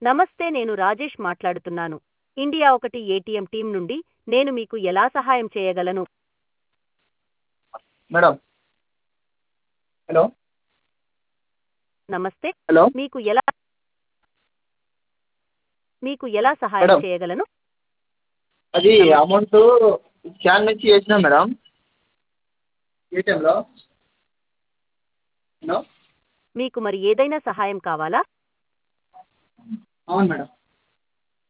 నమస్తే నేను రాజేష్ మాట్లాడుతున్నాను ఇండియా ఒకటి ఏటీఎం టీం నుండి నేను మీకు ఎలా సహాయం చేయగలను మేడం హలో నమస్తే హలో మీకు ఎలా మీకు ఎలా సహాయం మేడం. చేయగలను అది అమౌంట్ స్కాన్ నుంచి వేసినా మేడం ఏటీఎంలో హలో మీకు మరి ఏదైనా సహాయం కావాలా అవును మేడం